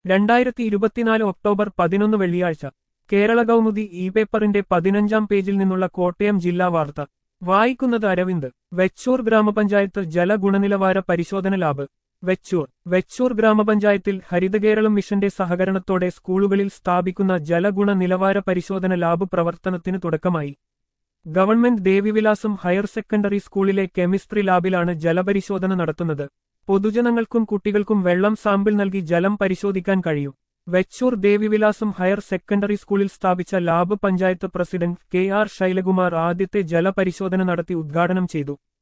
രണ്ടായിരത്തി ഇരുപത്തിനാല് ഒക്ടോബർ പതിനൊന്ന് വെള്ളിയാഴ്ച കേരള കൗമുദി ഇ പേപ്പറിന്റെ പതിനഞ്ചാം പേജിൽ നിന്നുള്ള കോട്ടയം ജില്ലാ വാർത്ത വായിക്കുന്നത് അരവിന്ദ് വെച്ചൂർ ഗ്രാമപഞ്ചായത്ത് ജലഗുണനിലവാര പരിശോധന ലാബ് വെച്ചൂർ വെച്ചൂർ ഗ്രാമപഞ്ചായത്തിൽ ഹരിതകേരളം മിഷന്റെ സഹകരണത്തോടെ സ്കൂളുകളിൽ സ്ഥാപിക്കുന്ന ജലഗുണ നിലവാര പരിശോധന ലാബ് പ്രവർത്തനത്തിന് തുടക്കമായി ഗവൺമെന്റ് ദേവിവിലാസം ഹയർ സെക്കൻഡറി സ്കൂളിലെ കെമിസ്ട്രി ലാബിലാണ് ജലപരിശോധന നടത്തുന്നത് പൊതുജനങ്ങൾക്കും കുട്ടികൾക്കും വെള്ളം സാമ്പിൾ നൽകി ജലം പരിശോധിക്കാൻ കഴിയും വെച്ചൂർ ദേവിവിലാസം ഹയർ സെക്കൻഡറി സ്കൂളിൽ സ്ഥാപിച്ച lab panchayat president K R Shylakumar ആദ്യത്തെ ജലപരിശോധന നടത്തി ഉദ്ഘാടനം ചെയ്തു